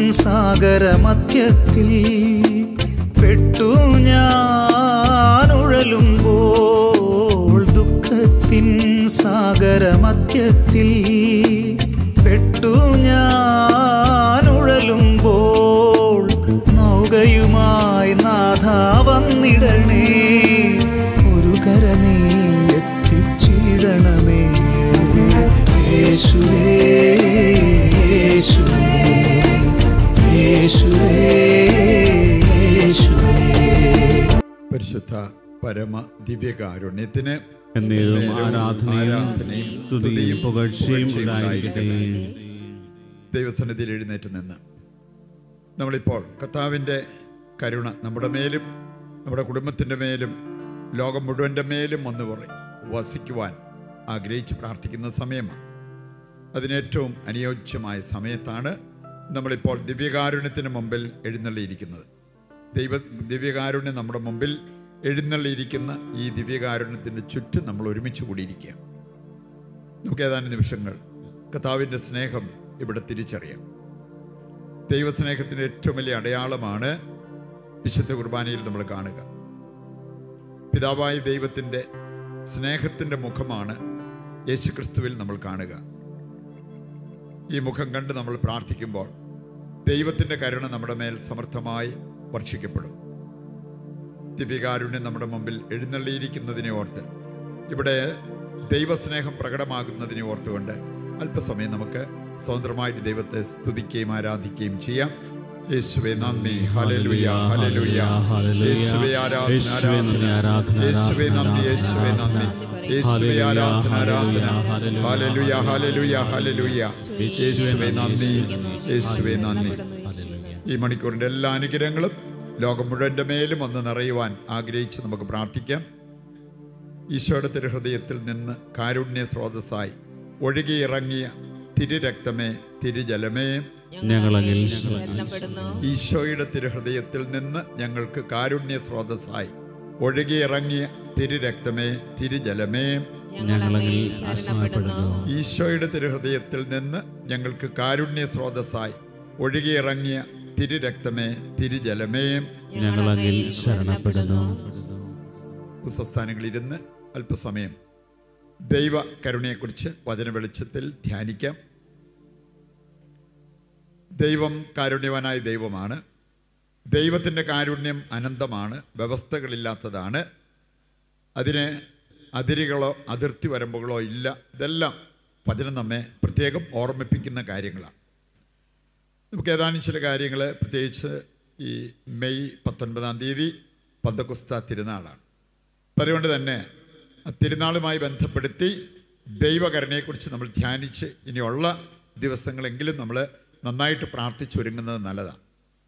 സാഗരമധ്യത്തിൽ പെട്ടു ഞാൻ ഉഴലുമ്പോൾ ദുഃഖത്തിൻ സാഗരമധ്യത്തിൽ പെട്ടു ഞാൻ ഉഴലുമ്പോൾ നൗകയുമായി നാഥ വന്നിടണേ ഒരു കര നീ എത്തിച്ചിടണമേ യേശുവേ യേശുവേ യേശുവേ യേശുവേ പരിശുദ്ധ പരമ ദിവ്യകാരുണ്യത്തിന് എന്നേതും എന്നേതും ആരാധനയും ആരാധനയും സ്തുതിയും പുകഴ്ചയും ഉണ്ടായിരിക്കട്ടെ ദൈവസന്നിധിയിൽ എഴുന്നേറ്റ് നിന്ന് നമ്മളിപ്പോൾ കർത്താവിൻ്റെ കരുണ നമ്മുടെ മേലും നമ്മുടെ കുടുംബത്തിൻ്റെ മേലും ലോകം മുഴുവൻ്റെ മേലും വന്നു പറയും വസിക്കുവാൻ ആഗ്രഹിച്ച് പ്രാർത്ഥിക്കുന്ന സമയമാണ് അതിനേറ്റവും അനുയോജ്യമായ സമയത്താണ് നമ്മളിപ്പോൾ ദിവ്യകാരുണ്യത്തിന് മുമ്പിൽ എഴുന്നള്ളിയിരിക്കുന്നത് ദൈവ ദിവ്യകാരുണ്യം നമ്മുടെ മുമ്പിൽ എഴുന്നള്ളിയിരിക്കുന്ന ഈ ദിവ്യകാരുണ്യത്തിൻ്റെ ചുറ്റും നമ്മൾ ഒരുമിച്ച് കൂടിയിരിക്കുക നമുക്ക് ഏതാനും നിമിഷങ്ങൾ കർത്താവിൻ്റെ സ്നേഹം ഇവിടെ തിരിച്ചറിയാം ദൈവസ്നേഹത്തിൻ്റെ ഏറ്റവും വലിയ അടയാളമാണ് വിശുദ്ധ കുർബാനയിൽ നമ്മൾ കാണുക പിതാവായ ദൈവത്തിൻ്റെ സ്നേഹത്തിൻ്റെ മുഖമാണ് യേശുക്രിസ്തുവിൽ നമ്മൾ കാണുക ഈ മുഖം കണ്ട് നമ്മൾ പ്രാർത്ഥിക്കുമ്പോൾ ദൈവത്തിൻ്റെ കരുണ നമ്മുടെ മേൽ സമർത്ഥമായി വർഷിക്കപ്പെടും ദിവ്യകാരുണ്യം നമ്മുടെ മുമ്പിൽ എഴുന്നള്ളിയിരിക്കുന്നതിനെ ഓർത്ത് ഇവിടെ ദൈവസ്നേഹം പ്രകടമാകുന്നതിനെ ഓർത്തുകൊണ്ട് അല്പസമയം നമുക്ക് സ്വതന്ത്രമായിട്ട് ദൈവത്തെ സ്തുതിക്കുകയും ആരാധിക്കുകയും ചെയ്യാം യേശുവേ നന്ദി ഹല്ലേലൂയ ഹല്ലേലൂയ യേശുവേ ആരാധന ആരാധന യേശുവേ നന്ദി യേശുവേ നന്ദി യേശുവേ ആരാധന ആരാധന ഹല്ലേലൂയ ഹല്ലേലൂയ ഹല്ലേലൂയ യേശുവേ നന്ദി യേശുവേ നന്ദി ഈ മണിക്കൂറിൻ്റെ എല്ലാ അനുഗ്രഹങ്ങളും ലോകം മുഴുവൻ്റെ മേലും ഒന്ന് നിറയുവാൻ ആഗ്രഹിച്ച് നമുക്ക് പ്രാർത്ഥിക്കാം ഈശോയുടെ തിരുഹൃദയത്തിൽ നിന്ന് കാരുണ്യ സ്രോതസ്സായി ഒഴുകിയിറങ്ങിയ തിരുരക്തമേ തിരുജലമേ ഞങ്ങളങ്ങിൽ ശരണപ്പെടുന്നു ഈശോയുടെ തിരുഹൃദയത്തിൽ നിന്ന് ഞങ്ങൾക്ക് കാരുണ്യ സ്രോതസ്സായി ഒഴുകിയിറങ്ങിയ തിരുരക്തമേ തിരുജലമേ ഞങ്ങളങ്ങിൽ ശരണപ്പെടുന്നു ഈശോയുടെ തിരുഹൃദയത്തിൽ നിന്ന് ഞങ്ങൾക്ക് കാരുണ്യ സ്രോതസ്സായി ഒഴുകിയിറങ്ങിയ തിരുരക്തമേ തിരുജലമേ ഞങ്ങളങ്ങിൽ ശരണപ്പെടുന്നു പുസ്തസ്ഥാനങ്ങളിരുന്ന് അല്പസമയം ദൈവ കരുണയെക്കുറിച്ച് വചന വെളിച്ചത്തിൽ ധ്യാനിക്കാം ദൈവം കാരുണ്യവാനായ ദൈവമാണ് ദൈവത്തിൻ്റെ കാരുണ്യം അനന്തമാണ് വ്യവസ്ഥകളില്ലാത്തതാണ് അതിന് അതിരുകളോ അതിർത്തി വരമ്പുകളോ ഇല്ല ഇതെല്ലാം വചനം നമ്മെ പ്രത്യേകം ഓർമ്മിപ്പിക്കുന്ന കാര്യങ്ങളാണ് നമുക്ക് ഏതാനും ചില കാര്യങ്ങൾ പ്രത്യേകിച്ച് ഈ മെയ് പത്തൊൻപതാം തീയതി പന്തകുസ്ത തിരുനാളാണ് അപ്പം അതുകൊണ്ട് തന്നെ ആ തിരുനാളുമായി ബന്ധപ്പെടുത്തി ദൈവകരുണയെക്കുറിച്ച് നമ്മൾ ധ്യാനിച്ച് ഇനിയുള്ള ദിവസങ്ങളെങ്കിലും നമ്മൾ നന്നായിട്ട് പ്രാർത്ഥിച്ചൊരുങ്ങുന്നത് നല്ലതാണ്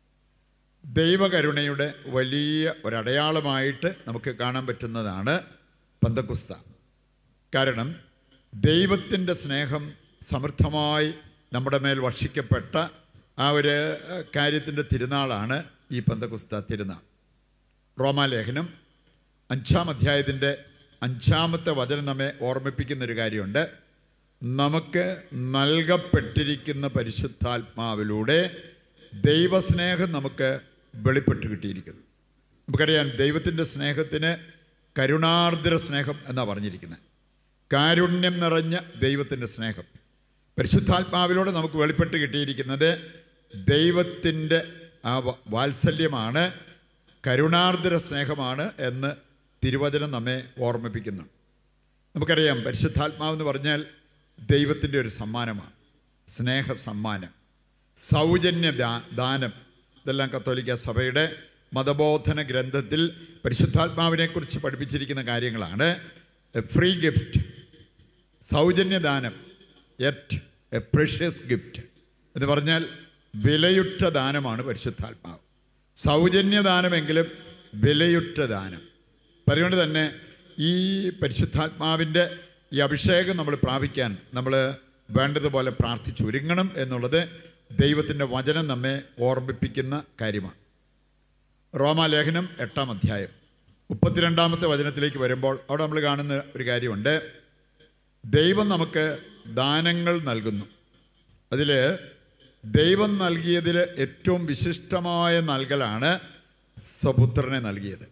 ദൈവകരുണയുടെ വലിയ ഒരടയാളമായിട്ട് നമുക്ക് കാണാൻ പറ്റുന്നതാണ് പന്തക്കുസ്ത കാരണം ദൈവത്തിൻ്റെ സ്നേഹം സമൃദ്ധമായി നമ്മുടെ മേൽ വർഷിക്കപ്പെട്ട ആ ഒരു കാര്യത്തിൻ്റെ തിരുനാളാണ് ഈ പന്തക്കുസ്ത തിരുനാൾ റോമാലേഖനം അഞ്ചാം അധ്യായത്തിൻ്റെ അഞ്ചാമത്തെ വചനം നമ്മെ ഓർമ്മിപ്പിക്കുന്ന ഒരു കാര്യമുണ്ട് നമുക്ക് നൽകപ്പെട്ടിരിക്കുന്ന പരിശുദ്ധാത്മാവിലൂടെ ദൈവസ്നേഹം നമുക്ക് വെളിപ്പെട്ട് കിട്ടിയിരിക്കുന്നു നമുക്കറിയാം ദൈവത്തിൻ്റെ സ്നേഹത്തിന് കരുണാർദ്ര സ്നേഹം എന്നാണ് പറഞ്ഞിരിക്കുന്നത് കാരുണ്യം നിറഞ്ഞ ദൈവത്തിൻ്റെ സ്നേഹം പരിശുദ്ധാത്മാവിലൂടെ നമുക്ക് വെളിപ്പെട്ട് കിട്ടിയിരിക്കുന്നത് ദൈവത്തിൻ്റെ ആ വ- വാത്സല്യമാണ് കരുണാർദ്ര സ്നേഹമാണ് എന്ന് തിരുവചനം നമ്മെ ഓർമ്മിപ്പിക്കുന്നു നമുക്കറിയാം പരിശുദ്ധാത്മാവെന്ന് പറഞ്ഞാൽ ദൈവത്തിൻ്റെ ഒരു സമ്മാനമാണ് സ്നേഹ സമ്മാനം സൗജന്യ ദാ- ദാനം ഇതെല്ലാം കത്തോലിക്ക സഭയുടെ മതബോധന ഗ്രന്ഥത്തിൽ പരിശുദ്ധാത്മാവിനെക്കുറിച്ച് പഠിപ്പിച്ചിരിക്കുന്ന കാര്യങ്ങളാണ് ഫ്രീ ഗിഫ്റ്റ് സൗജന്യദാനം എറ്റ് എ പ്രഷ്യസ് ഗിഫ്റ്റ് എന്ന് പറഞ്ഞാൽ വിലയുറ്റ ദാനമാണ് പരിശുദ്ധാത്മാവ് സൗജന്യദാനമെങ്കിലും വിലയുറ്റ ദാനം അപ്പം അതുകൊണ്ട് തന്നെ ഈ പരിശുദ്ധാത്മാവിൻ്റെ ഈ അഭിഷേകം നമ്മൾ പ്രാപിക്കാൻ നമ്മൾ വേണ്ടതുപോലെ പ്രാർത്ഥിച്ചൊരുങ്ങണം എന്നുള്ളത് ദൈവത്തിൻ്റെ വചനം നമ്മെ ഓർമ്മിപ്പിക്കുന്ന കാര്യമാണ് റോമാലേഖനം എട്ടാം അധ്യായം മുപ്പത്തിരണ്ടാമത്തെ വചനത്തിലേക്ക് വരുമ്പോൾ അവിടെ നമ്മൾ കാണുന്ന ഒരു കാര്യമുണ്ട് ദൈവം നമുക്ക് ദാനങ്ങൾ നൽകുന്നു അതിൽ ദൈവം നൽകിയതിൽ ഏറ്റവും വിശിഷ്ടമായ നൽകലാണ് സ്വപുത്രനെ നൽകിയത്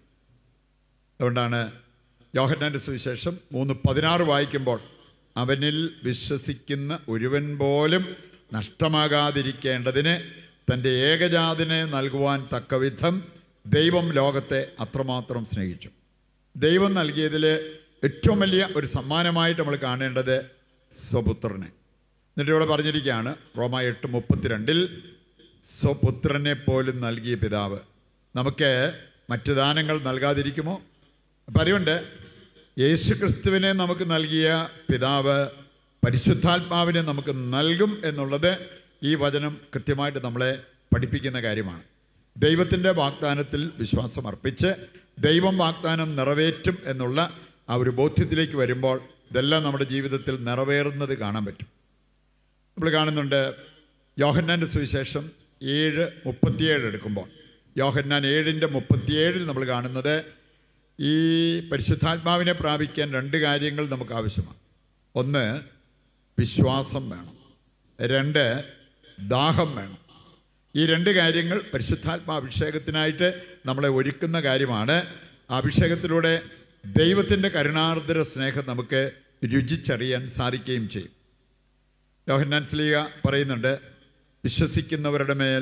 അതുകൊണ്ടാണ് യോഹന്നാൻ്റെ സുവിശേഷം മൂന്ന് പതിനാറ് വായിക്കുമ്പോൾ അവനിൽ വിശ്വസിക്കുന്ന ഒരുവൻ പോലും നഷ്ടമാകാതിരിക്കേണ്ടതിന് തൻ്റെ ഏകജാതിനെ നൽകുവാൻ തക്കവിധം ദൈവം ലോകത്തെ അത്രമാത്രം സ്നേഹിച്ചു ദൈവം നൽകിയതിൽ ഏറ്റവും വലിയ ഒരു സമ്മാനമായിട്ട് നമ്മൾ കാണേണ്ടത് സ്വപുത്രനെ എന്നിട്ട് ഇവിടെ പറഞ്ഞിരിക്കുകയാണ് റോമ എട്ട് മുപ്പത്തിരണ്ടിൽ സ്വപുത്രനെ പോലും നൽകിയ പിതാവ് നമുക്ക് മറ്റു ദാനങ്ങൾ നൽകാതിരിക്കുമോ പറയുണ്ട് യേശു ക്രിസ്തുവിനെ നമുക്ക് നൽകിയ പിതാവ് പരിശുദ്ധാത്മാവിനെ നമുക്ക് നൽകും എന്നുള്ളത് ഈ വചനം കൃത്യമായിട്ട് നമ്മളെ പഠിപ്പിക്കുന്ന കാര്യമാണ് ദൈവത്തിൻ്റെ വാഗ്ദാനത്തിൽ വിശ്വാസം അർപ്പിച്ച് ദൈവം വാഗ്ദാനം നിറവേറ്റും എന്നുള്ള ആ ഒരു ബോധ്യത്തിലേക്ക് വരുമ്പോൾ ഇതെല്ലാം നമ്മുടെ ജീവിതത്തിൽ നിറവേറുന്നത് കാണാൻ പറ്റും നമ്മൾ കാണുന്നുണ്ട് യോഹന്നാൻ്റെ സുവിശേഷം ഏഴ് മുപ്പത്തിയേഴ് എടുക്കുമ്പോൾ യോഹന്നാൻ ഏഴിൻ്റെ മുപ്പത്തിയേഴിൽ നമ്മൾ കാണുന്നത് ഈ പരിശുദ്ധാത്മാവിനെ പ്രാപിക്കാൻ രണ്ട് കാര്യങ്ങൾ നമുക്ക് ആവശ്യമാണ് ഒന്ന് വിശ്വാസം വേണം രണ്ട് ദാഹം വേണം ഈ രണ്ട് കാര്യങ്ങൾ പരിശുദ്ധാത്മാ അഭിഷേകത്തിനായിട്ട് നമ്മളെ ഒരുക്കുന്ന കാര്യമാണ് ആ അഭിഷേകത്തിലൂടെ ദൈവത്തിൻ്റെ കരുണാർദ്ര സ്നേഹം നമുക്ക് രുചിച്ചറിയാൻ സാധിക്കുകയും ചെയ്യും യോഹന്നാൻ സ്ലീഗ പറയുന്നുണ്ട് വിശ്വസിക്കുന്നവരുടെ മേൽ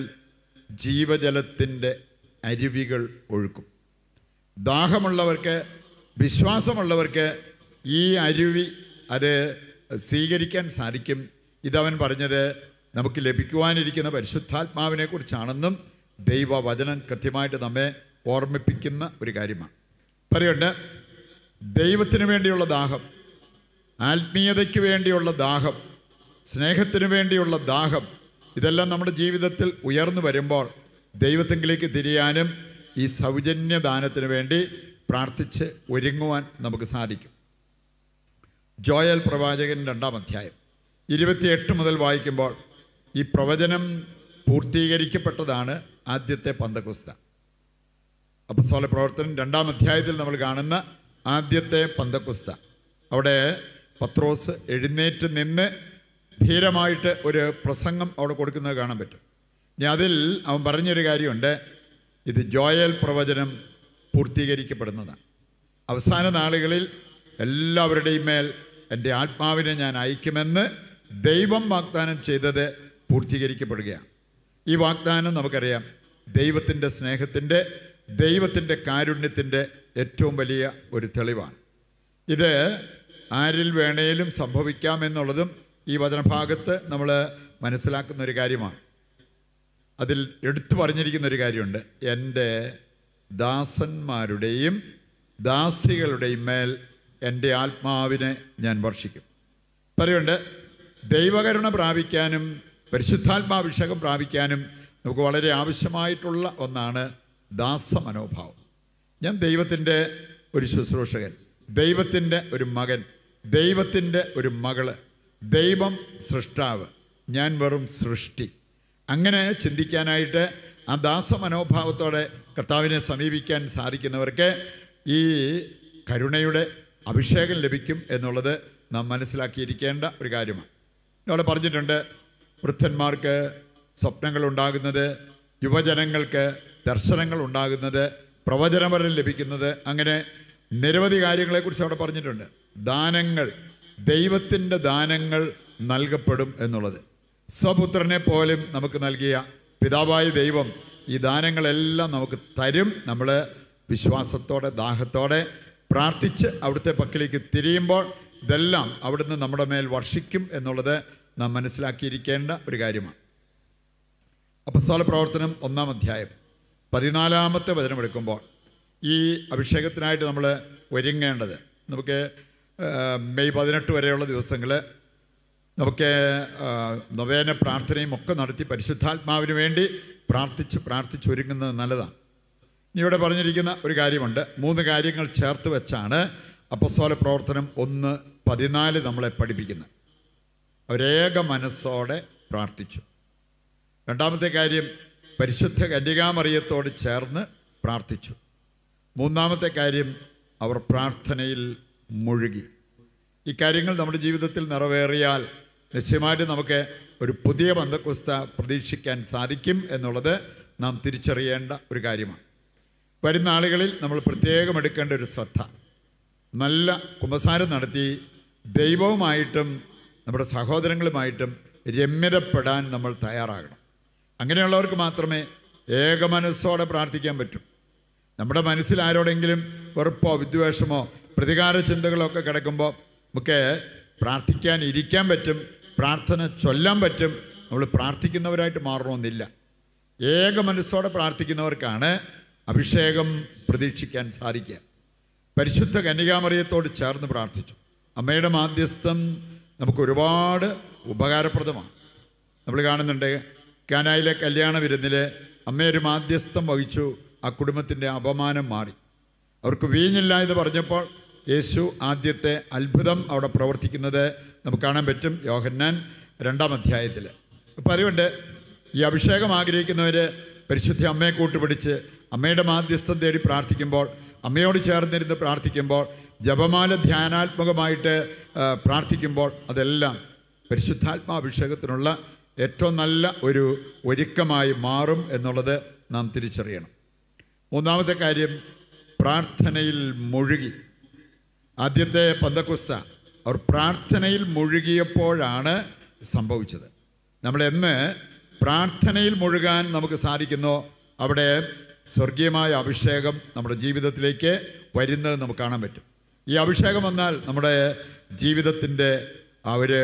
ജീവജലത്തിൻ്റെ അരുവികൾ ഒഴുക്കും ദാഹമുള്ളവർക്ക് വിശ്വാസമുള്ളവർക്ക് ഈ അരുവി അത് സ്വീകരിക്കാൻ സാധിക്കും ഇതവൻ പറഞ്ഞത് നമുക്ക് ലഭിക്കുവാനിരിക്കുന്ന പരിശുദ്ധാത്മാവിനെ കുറിച്ചാണെന്നും ദൈവവചനം കൃത്യമായിട്ട് നമ്മെ ഓർമ്മിപ്പിക്കുന്ന ഒരു കാര്യമാണ് പറയുണ്ട് ദൈവത്തിന് വേണ്ടിയുള്ള ദാഹം ആത്മീയതയ്ക്ക് വേണ്ടിയുള്ള ദാഹം സ്നേഹത്തിന് വേണ്ടിയുള്ള ദാഹം ഇതെല്ലാം നമ്മുടെ ജീവിതത്തിൽ ഉയർന്നു വരുമ്പോൾ ദൈവത്തെങ്കിലേക്ക് തിരിയാനും ഈ സൗജന്യ ദാനത്തിന് വേണ്ടി പ്രാർത്ഥിച്ച് ഒരുങ്ങുവാൻ നമുക്ക് സാധിക്കും ജോയൽ പ്രവാചകൻ രണ്ടാം അധ്യായം ഇരുപത്തിയെട്ട് മുതൽ വായിക്കുമ്പോൾ ഈ പ്രവചനം പൂർത്തീകരിക്കപ്പെട്ടതാണ് ആദ്യത്തെ പന്തകുസ്ത അപ്പസ്തോല പ്രവർത്തനം രണ്ടാം അധ്യായത്തിൽ നമ്മൾ കാണുന്ന ആദ്യത്തെ പന്തക്കുസ്ത അവിടെ പത്രോസ് എഴുന്നേറ്റ് നിന്ന് ധീരമായിട്ട് ഒരു പ്രസംഗം അവിടെ കൊടുക്കുന്നത് കാണാൻ പറ്റും ഇനി അതിൽ അവൻ പറഞ്ഞൊരു കാര്യമുണ്ട് ഇത് ജോയൽ പ്രവചനം പൂർത്തീകരിക്കപ്പെടുന്നതാണ് അവസാന നാളുകളിൽ എല്ലാവരുടെയും മേൽ എൻ്റെ ആത്മാവിനെ ഞാൻ അയക്കുമെന്ന് ദൈവം വാഗ്ദാനം ചെയ്തത് പൂർത്തീകരിക്കപ്പെടുകയാണ് ഈ വാഗ്ദാനം നമുക്കറിയാം ദൈവത്തിൻ്റെ സ്നേഹത്തിൻ്റെ ദൈവത്തിൻ്റെ കാരുണ്യത്തിൻ്റെ ഏറ്റവും വലിയ ഒരു തെളിവാണ് ഇത് ആരിൽ വേണേലും സംഭവിക്കാമെന്നുള്ളതും ഈ വചനഭാഗത്ത് നമ്മൾ മനസ്സിലാക്കുന്ന ഒരു കാര്യമാണ് അതിൽ എടുത്തു പറഞ്ഞിരിക്കുന്ന ഒരു കാര്യമുണ്ട് എൻ്റെ ദാസന്മാരുടെയും ദാസികളുടെയും മേൽ എൻ്റെ ആത്മാവിനെ ഞാൻ വർഷിക്കും പറയുണ്ട് ദൈവകരുണ പ്രാപിക്കാനും പരിശുദ്ധാത്മാഭിഷേകം പ്രാപിക്കാനും നമുക്ക് വളരെ ആവശ്യമായിട്ടുള്ള ഒന്നാണ് ദാസമനോഭാവം ഞാൻ ദൈവത്തിൻ്റെ ഒരു ശുശ്രൂഷകൻ ദൈവത്തിൻ്റെ ഒരു മകൻ ദൈവത്തിൻ്റെ ഒരു മകള് ദൈവം സൃഷ്ടാവ് ഞാൻ വെറും സൃഷ്ടി അങ്ങനെ ചിന്തിക്കാനായിട്ട് ആ ദാസമനോഭാവത്തോടെ കർത്താവിനെ സമീപിക്കാൻ സാധിക്കുന്നവർക്ക് ഈ കരുണയുടെ അഭിഷേകം ലഭിക്കും എന്നുള്ളത് നാം മനസ്സിലാക്കിയിരിക്കേണ്ട ഒരു കാര്യമാണ് ഇവിടെ പറഞ്ഞിട്ടുണ്ട് വൃദ്ധന്മാർക്ക് സ്വപ്നങ്ങൾ ഉണ്ടാകുന്നത് യുവജനങ്ങൾക്ക് ദർശനങ്ങൾ ഉണ്ടാകുന്നത് പ്രവചനവരം ലഭിക്കുന്നത് അങ്ങനെ നിരവധി കാര്യങ്ങളെക്കുറിച്ച് അവിടെ പറഞ്ഞിട്ടുണ്ട് ദാനങ്ങൾ ദൈവത്തിൻ്റെ ദാനങ്ങൾ നൽകപ്പെടും എന്നുള്ളത് സ്വപുത്രനെ പോലും നമുക്ക് നൽകിയ പിതാവായ ദൈവം ഈ ദാനങ്ങളെല്ലാം നമുക്ക് തരും നമ്മൾ വിശ്വാസത്തോടെ ദാഹത്തോടെ പ്രാർത്ഥിച്ച് അവിടുത്തെ പക്കലേക്ക് തിരിയുമ്പോൾ ഇതെല്ലാം അവിടുന്ന് നമ്മുടെ മേൽ വർഷിക്കും എന്നുള്ളത് നാം മനസ്സിലാക്കിയിരിക്കേണ്ട ഒരു കാര്യമാണ് അപ്പസ്തോല പ്രവർത്തനം ഒന്നാം അധ്യായം പതിനാലാമത്തെ വചനം എടുക്കുമ്പോൾ ഈ അഭിഷേകത്തിനായിട്ട് നമ്മൾ ഒരുങ്ങേണ്ടത് നമുക്ക് ആ, മെയ് പതിനെട്ട് വരെയുള്ള ദിവസങ്ങൾ നമുക്ക് ആ, നൊവേന പ്രാർത്ഥനയും ഒക്കെ നടത്തി പരിശുദ്ധാത്മാവിന് വേണ്ടി പ്രാർത്ഥിച്ച് പ്രാർത്ഥിച്ച് ഒരുങ്ങുന്നത് നല്ലതാണ് ഇനി ഇവിടെ പറഞ്ഞിരിക്കുന്ന ഒരു കാര്യമുണ്ട് മൂന്ന് കാര്യങ്ങൾ ചേർത്ത് വെച്ചാണ് അപ്പസ്തോല പ്രവർത്തനം ഒന്ന് പതിനാല് നമ്മളെ പഠിപ്പിക്കുന്നത് അവരേക മനസ്സോടെ പ്രാർത്ഥിച്ചു രണ്ടാമത്തെ കാര്യം പരിശുദ്ധ കന്യകാമറിയത്തോട് ചേർന്ന് പ്രാർത്ഥിച്ചു മൂന്നാമത്തെ കാര്യം അവർ പ്രാർത്ഥനയിൽ മുഴുകി ഈ കാര്യങ്ങൾ നമ്മുടെ ജീവിതത്തിൽ നിറവേറിയാൽ നിശ്ചയമായിട്ട് നമുക്ക് ഒരു പുതിയ പന്തക്കുസ്ത പ്രതീക്ഷിക്കാൻ സാധിക്കും എന്നുള്ളത് നാം തിരിച്ചറിയേണ്ട ഒരു കാര്യമാണ് വരുന്ന ആളുകളിൽ നമ്മൾ പ്രത്യേകം എടുക്കേണ്ട ഒരു ശ്രദ്ധ നല്ല കുമ്പസാരം നടത്തി ദൈവവുമായിട്ടും നമ്മുടെ സഹോദരങ്ങളുമായിട്ടും രമ്യതപ്പെടാൻ നമ്മൾ തയ്യാറാകണം അങ്ങനെയുള്ളവർക്ക് മാത്രമേ ഏകമനസ്സോടെ പ്രാർത്ഥിക്കാൻ പറ്റൂ നമ്മുടെ മനസ്സിൽ ആരോടെങ്കിലും വെറുപ്പോ വിദ്വേഷമോ പ്രതികാര ചിന്തകളോ ഒക്കെ കിടക്കുമ്പോൾ നമുക്ക് പ്രാർത്ഥിക്കാൻ ഇരിക്കാൻ പറ്റും പ്രാർത്ഥന ചൊല്ലാൻ പറ്റും നമ്മൾ പ്രാർത്ഥിക്കുന്നവരായിട്ട് മാറണമെന്നില്ല ഏക മനസ്സോടെ പ്രാർത്ഥിക്കുന്നവർക്കാണ് അഭിഷേകം പ്രതീക്ഷിക്കാൻ സാധിക്കുക പരിശുദ്ധ കന്യകാമറിയത്തോട് ചേർന്ന് പ്രാർത്ഥിച്ചു അമ്മയുടെ മാധ്യസ്ഥം നമുക്ക് ഒരുപാട് ഉപകാരപ്രദമാണ് നമ്മൾ കാണുന്നുണ്ട് കാനായിലെ കല്യാണ വിരുന്നിൽ അമ്മയൊരു മാധ്യസ്ഥം വഹിച്ചു ആ കുടുംബത്തിൻ്റെ അപമാനം മാറി അവർക്ക് വീഞ്ഞില്ല എന്ന് പറഞ്ഞപ്പോൾ യേശു ആദ്യത്തെ അത്ഭുതം അവിടെ പ്രവർത്തിക്കുന്നത് നമുക്ക് കാണാൻ പറ്റും യോഹന്നാൻ രണ്ടാം അധ്യായത്തിൽ അപ്പം അതുകൊണ്ട് ഈ അഭിഷേകം ആഗ്രഹിക്കുന്നവർ പരിശുദ്ധ അമ്മയെ കൂട്ടുപിടിച്ച് അമ്മയുടെ മാധ്യസ്ഥം തേടി പ്രാർത്ഥിക്കുമ്പോൾ അമ്മയോട് ചേർന്നിരുന്ന് പ്രാർത്ഥിക്കുമ്പോൾ ജപമാല ധ്യാനാത്മകമായിട്ട് ആ, പ്രാർത്ഥിക്കുമ്പോൾ അതെല്ലാം പരിശുദ്ധാത്മാഭിഷേകത്തിനുള്ള ഏറ്റവും നല്ല ഒരു ഒരുക്കമായി മാറും എന്നുള്ളത് നാം തിരിച്ചറിയണം മൂന്നാമത്തെ കാര്യം പ്രാർത്ഥനയിൽ മുഴുകി ആദ്യത്തെ പന്തക്കുസ്ത അവർ പ്രാർത്ഥനയിൽ മുഴുകിയപ്പോഴാണ് സംഭവിച്ചത് നമ്മൾ എന്ന് പ്രാർത്ഥനയിൽ മുഴുകാൻ നമുക്ക് സാധിക്കുന്നോ അവിടെ സ്വർഗീയമായ അഭിഷേകം നമ്മുടെ ജീവിതത്തിലേക്ക് വരുന്നത് നമുക്ക് കാണാൻ പറ്റും ഈ അഭിഷേകം വന്നാൽ നമ്മുടെ ജീവിതത്തിൻ്റെ ആ ഒരു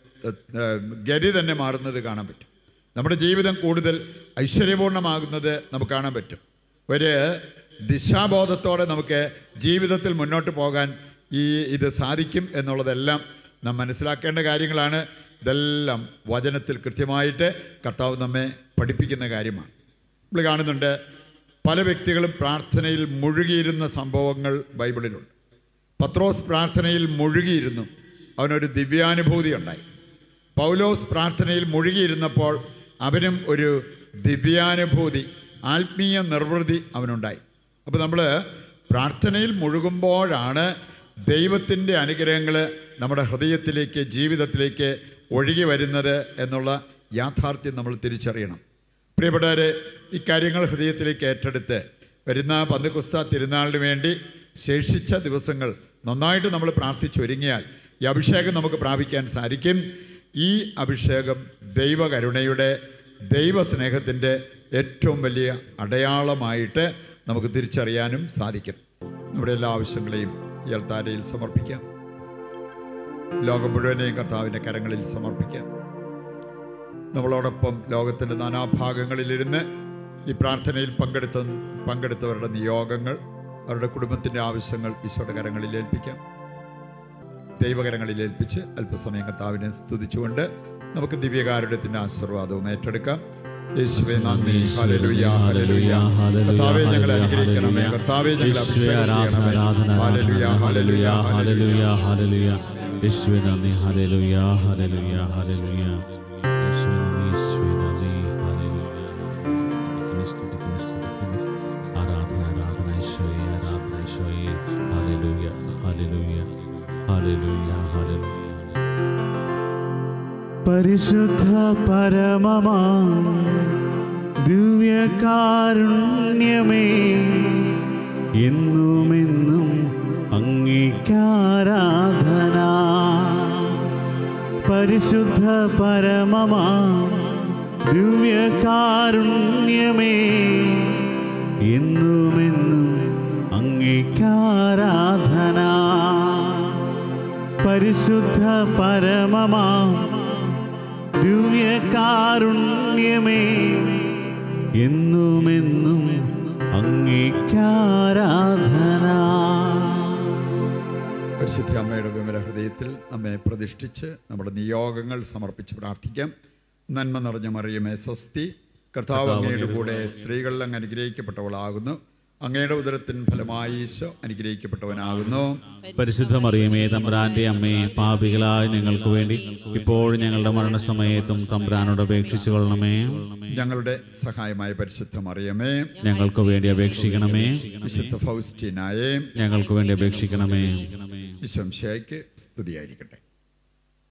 ഏഹ്, ഗതി തന്നെ മാറുന്നത് കാണാൻ പറ്റും നമ്മുടെ ജീവിതം കൂടുതൽ ഐശ്വര്യപൂർണ്ണമാകുന്നത് നമുക്ക് കാണാൻ പറ്റും ഒരു ദിശാബോധത്തോടെ നമുക്ക് ജീവിതത്തിൽ മുന്നോട്ട് പോകാൻ ഈ ഇത് സാധിക്കും എന്നുള്ളതെല്ലാം നാം മനസ്സിലാക്കേണ്ട കാര്യങ്ങളാണ് ഇതെല്ലാം വചനത്തിൽ കൃത്യമായിട്ട് കർത്താവ് നമ്മെ പഠിപ്പിക്കുന്ന കാര്യമാണ് നമ്മൾ കാണുന്നുണ്ട് പല വ്യക്തികളും പ്രാർത്ഥനയിൽ മുഴുകിയിരുന്ന സംഭവങ്ങൾ ബൈബിളിലുണ്ട് പത്രോസ് പ്രാർത്ഥനയിൽ മുഴുകിയിരുന്നു അവനൊരു ദിവ്യാനുഭൂതി ഉണ്ടായി പൗലോസ് പ്രാർത്ഥനയിൽ മുഴുകിയിരുന്നപ്പോൾ അവനും ഒരു ദിവ്യാനുഭൂതി ആത്മീയ നിർവൃതി അവനുണ്ടായി അപ്പോൾ നമ്മൾ പ്രാർത്ഥനയിൽ മുഴുകുമ്പോഴാണ് ദൈവത്തിൻ്റെ അനുഗ്രഹങ്ങൾ നമ്മുടെ ഹൃദയത്തിലേക്ക് ജീവിതത്തിലേക്ക് ഒഴുകി വരുന്നത് എന്നുള്ള യാഥാർത്ഥ്യം നമ്മൾ തിരിച്ചറിയണം പ്രിയപ്പെട്ടവരെ ഇക്കാര്യങ്ങൾ ഹൃദയത്തിലേക്ക് ഏറ്റെടുത്ത് വരുന്ന പന്തുകുസ്ത തിരുനാളിന് വേണ്ടി ശേഷിച്ച ദിവസങ്ങൾ നന്നായിട്ട് നമ്മൾ പ്രാർത്ഥിച്ചൊരുങ്ങിയാൽ ഈ അഭിഷേകം നമുക്ക് പ്രാപിക്കാൻ സാധിക്കും ഈ അഭിഷേകം ദൈവകരുണയുടെ ദൈവസ്നേഹത്തിൻ്റെ ഏറ്റവും വലിയ അടയാളമായിട്ട് നമുക്ക് തിരിച്ചറിയാനും സാധിക്കും നമ്മുടെ എല്ലാ ആവശ്യങ്ങളെയും ഈ അൽത്താരയിൽ സമർപ്പിക്കാം ലോകം മുഴുവനെയും കർത്താവിൻ്റെ കരങ്ങളിൽ സമർപ്പിക്കാം നമ്മളോടൊപ്പം ലോകത്തിൻ്റെ നാനാഭാഗങ്ങളിലിരുന്ന് ഈ പ്രാർത്ഥനയിൽ പങ്കെടുത്ത പങ്കെടുത്തവരുടെ നിയോഗങ്ങൾ അവരുടെ കുടുംബത്തിൻ്റെ ആവശ്യങ്ങൾ ഈശോയുടെ കരങ്ങളിൽ ഏൽപ്പിക്കാം ദൈവകരങ്ങളിൽ ഏൽപ്പിച്ച് അല്പസമയം കർത്താവിനെ സ്തുതിച്ചുകൊണ്ട് നമുക്ക് ദിവ്യകാരുണ്യത്തിൻ്റെ ആശീർവാദവും ഏറ്റെടുക്കാം യേശുവേ നന്ദി ഹല്ലേലൂയ ഹല്ലേലൂയ കർത്താവേ ഞങ്ങളെ അനുഗ്രഹിക്കണമേ കർത്താവേ ഞങ്ങളെ അഭിഷേകം ചെയ്യണമേ hallelujah hallelujah hallelujah hallelujah hallelujah യേശുവേ നന്ദി ഹല്ലേലൂയ ഹല്ലേലൂയ ഹല്ലേലൂയ യേശുവേ നന്ദി യേശുവേ നന്ദി ഹല്ലേലൂയ സ്തുതിക്കുന്നു, സ്തുതിക്കുന്നു. ആരാധന ആരാധന യേശുവേ ആരാധന യേശുവേ ഹല്ലേലൂയ ഹല്ലേലൂയ ഹല്ലേലൂയ ഹല്ലേലൂയ പരിശുദ്ധ പരമമാ ദിവ്യകാരുണ്യമേ എന്നുമെന്നും അംഗീകാരാധന പരിശുദ്ധ പരമമാ ദിവ്യകാരുണ്യമേ എന്നുമെന്നും അംഗീകാരാധന പരിശുദ്ധ പരമമാ ദിവ്യകാരുണ്യമേ എന്നുമെന്നും അംഗീകാരാധന പരിശുദ്ധ അമ്മയുടെ വിമല ഹൃദയത്തിൽ നമ്മെ പ്രതിഷ്ഠിച്ച് നമ്മുടെ നിയോഗങ്ങൾ സമർപ്പിച്ച് പ്രാർത്ഥിക്കാം നന്മ നിറഞ്ഞ മറിയമേ സ്വസ്തി കർത്താവ് അങ്ങയുടെ കൂടെ സ്ത്രീകൾ അങ്ങ് അനുഗ്രഹിക്കപ്പെട്ടവളാകുന്നു അങ്ങയുടെ ഉദരത്തിൻ ഫലമായി ഈശോ അനുഗ്രഹിക്കപ്പെട്ടവനാകുന്നു പരിശുദ്ധ മറിയമേ തമ്പ്രാന്റെ അമ്മയെ പാപികളായ ഞങ്ങൾക്ക് വേണ്ടി ഇപ്പോഴും ഞങ്ങളുടെ മരണസമയത്തും തമ്പ്രാനോട് അപേക്ഷിച്ചു കൊള്ളണമേ ഞങ്ങളുടെ സഹായമായ പരിശുദ്ധ മറിയമേ ഞങ്ങൾക്ക് വേണ്ടി അപേക്ഷിക്കണമേ വിശുദ്ധ ഫൗസ്റ്റീനായേ ഞങ്ങൾക്ക് വേണ്ടി അപേക്ഷിക്കണമേ വിശ്വംശയ്ക്ക് സ്തുതിയായിരിക്കട്ടെ